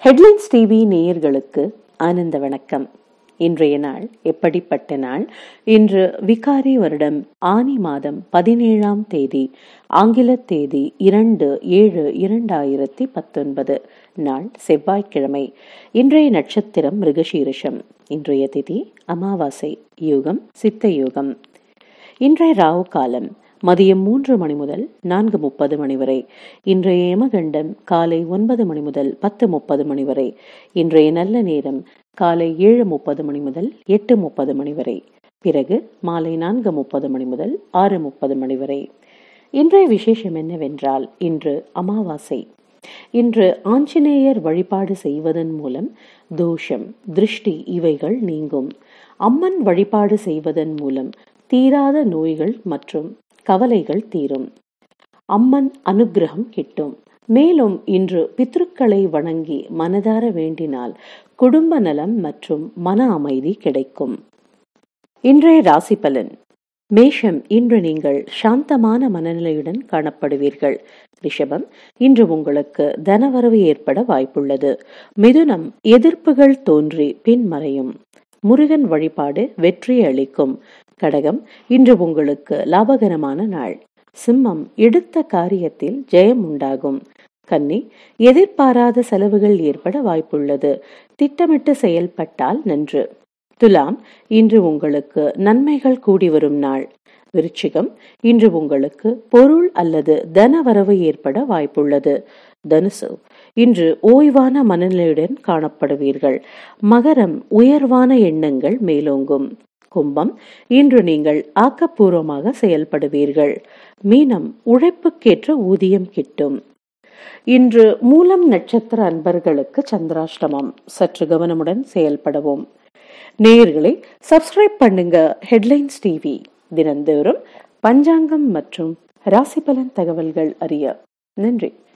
headlines TV நேயர்களுக்கு ஆனந்த வணக்கம் இன்றைய நாள் எப்படிப்பட்ட நாள் இன்று விகாரி வருடம் ஆனி மாதம் பதினேழாம் தேதி ஆங்கில தேதி இரண்டு ஏழு இரண்டாயிரத்தி பத்தொன்பது நாள் செவ்வாய்க்கிழமை இன்றைய நட்சத்திரம் மிருகசீரிஷம் இன்றைய திதி அமாவாசை யுகம் சித்த யுகம் இன்றைய ராவு காலம் மதியம் மூன்று மணி முதல் நான்கு முப்பது மணி வரை இன்றைய யமகண்டம் காலை ஒன்பது மணி முதல் பத்து முப்பது மணி வரை இன்றைய நல்ல நேரம் காலை ஏழு முப்பது மணி முதல் எட்டு முப்பது மணி வரை பிறகு மாலை நான்கு முப்பது மணி முதல் ஆறு முப்பது மணி வரை இன்றைய விசேஷம் என்னவென்றால் இன்று அமாவாசை இன்று ஆஞ்சநேயர் வழிபாடு செய்வதன் மூலம் தோஷம் திருஷ்டி இவைகள் நீங்கும் அம்மன் வழிபாடு செய்வதன் மூலம் தீராத நோய்கள் மற்றும் கவலைகள் தீரும் அம்மன் அனுக்கிரகம் கிட்டும் மேலும் இன்று பித்ருக்களை வணங்கி மனதார வேண்டினால் குடும்ப நலம் மற்றும் மன அமைதி கிடைக்கும் இன்றைய ராசி பலன் மேஷம் இன்று நீங்கள் சாந்தமான மனநிலையுடன் காணப்படுவீர்கள் ரிஷபம் இன்று உங்களுக்கு தனவரவு ஏற்பட வாய்ப்புள்ளது மிதுனம் எதிர்ப்புகள் தோன்றி பின்மறையும் முருகன் வழிபாடு வெற்றி அளிக்கும் கடகம் இன்று உங்களுக்கு லாபகரமான நாள் சிம்மம் எடுத்த காரியத்தில் ஜெயம் உண்டாகும் கன்னி எதிர்பாராத செலவுகள் ஏற்பட வாய்ப்புள்ளது திட்டமிட்டு செயல்பட்டால் நன்று துலாம் இன்று உங்களுக்கு நன்மைகள் கூடி வரும் நாள் விருச்சிகம் இன்று உங்களுக்கு பொருள் அல்லது தன வரவு ஏற்பட வாய்ப்புள்ளது தனுசு இன்று ஓய்வான மனநிலையுடன் காணப்படுவீர்கள் மகரம் உயர்வான எண்ணங்கள் மேலோங்கும் கும்பம் இன்று நீங்கள் ஆக்கப்பூர்வமாக செயல்படுவீர்கள் மீனம் உழைப்புக்கேற்ற ஊதியம் கிட்டும் இன்று மூலம் நட்சத்திர அன்பர்களுக்கு சந்திராஷ்டமம் சற்று கவனமுடன் செயல்படவும் நேயர்களை சப்ஸ்கிரைப் பண்ணுங்க ஹெட்லைன்ஸ் டிவி தினந்தோறும் பஞ்சாங்கம் மற்றும் ராசி பலன் தகவல்கள் அறிய நன்றி